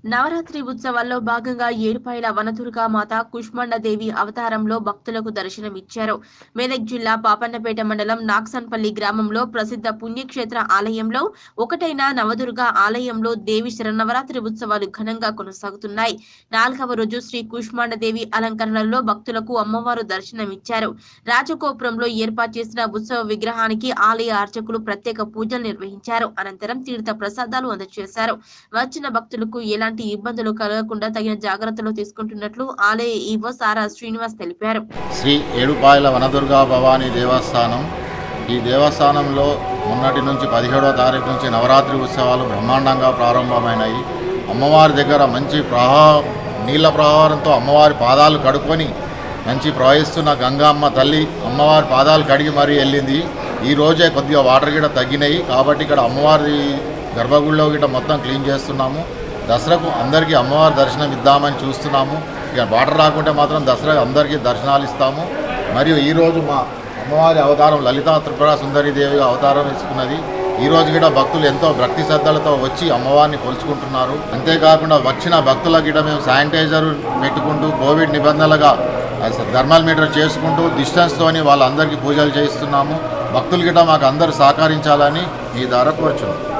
నవరాత్రి ఉత్సవాల్లో భాగంగా ఏడుపాయల వనదుర్గా మాత కుష్మండదేవి అవతారంలో భక్తులకు దర్శనమిచ్చారు మెదక్ జిల్లా పాపన్నపేట మండలం నాక్సన్పల్లి గ్రామంలో ప్రసిద్ధ పుణ్యక్షేత్ర ఆలయంలో ఒకటైన నవదుర్గ ఆలయంలో దేవి శరన్నవరాత్రి ఉత్సవాలు ఘనంగా కొనసాగుతున్నాయి నాలుగవ రోజు శ్రీ కుష్మాండదేవి అలంకరణలో భక్తులకు అమ్మవారు దర్శనమిచ్చారు రాజగోపురంలో ఏర్పాటు చేసిన ఉత్సవ విగ్రహానికి ఆలయ అర్చకులు ప్రత్యేక పూజలు నిర్వహించారు అనంతరం తీర్థ ప్రసాదాలు అందజేశారు వచ్చిన భక్తులకు ఎలాంటి ఇబ్బందులు కలగకుండా తగిన జాగ్రత్తలు తీసుకుంటున్నట్లు ఆలయ ఈవో సారా శ్రీనివాస్ తెలిపారు శ్రీ ఏడుపాయల వనదుర్గా భవానీ దేవస్థానం ఈ దేవస్థానంలో మొన్నటి నుంచి పదిహేడవ తారీఖు నుంచి నవరాత్రి ఉత్సవాలు బ్రహ్మాండంగా ప్రారంభమైనాయి అమ్మవారి దగ్గర మంచి ప్రవా నీళ్ళ ప్రవాహంతో అమ్మవారి పాదాలు కడుక్కొని మంచి ప్రవహిస్తున్న గంగామ్మ తల్లి అమ్మవారి పాదాలు కడిగి మరీ వెళ్ళింది ఈ రోజే కొద్దిగా వాటర్ గిట తగ్గినాయి కాబట్టి ఇక్కడ అమ్మవారి గర్భగుడిలో గిట మొత్తం క్లీన్ చేస్తున్నాము దసరాకు అందరికీ అమ్మవారి దర్శనం ఇద్దామని చూస్తున్నాము ఇక వాటర్ రాకుంటే మాత్రం దసరా అందరికీ దర్శనాలు ఇస్తాము మరియు ఈరోజు మా అమ్మవారి అవతారం లలితా త్రిపుర సుందరి దేవిగా అవతారం ఇస్తున్నది ఈ రోజు కూడా భక్తులు ఎంతో భక్తి శ్రద్ధలతో వచ్చి అమ్మవారిని కొలుచుకుంటున్నారు అంతేకాకుండా వచ్చిన భక్తుల గిట మేము శానిటైజర్ పెట్టుకుంటూ కోవిడ్ నిబంధనలుగా థర్మల్ మీటర్ చేసుకుంటూ డిస్టెన్స్తోని వాళ్ళందరికీ పూజలు చేయిస్తున్నాము భక్తులు గిట మాకు అందరూ సహకరించాలని మీ ద్వారా కోరుచున్నాం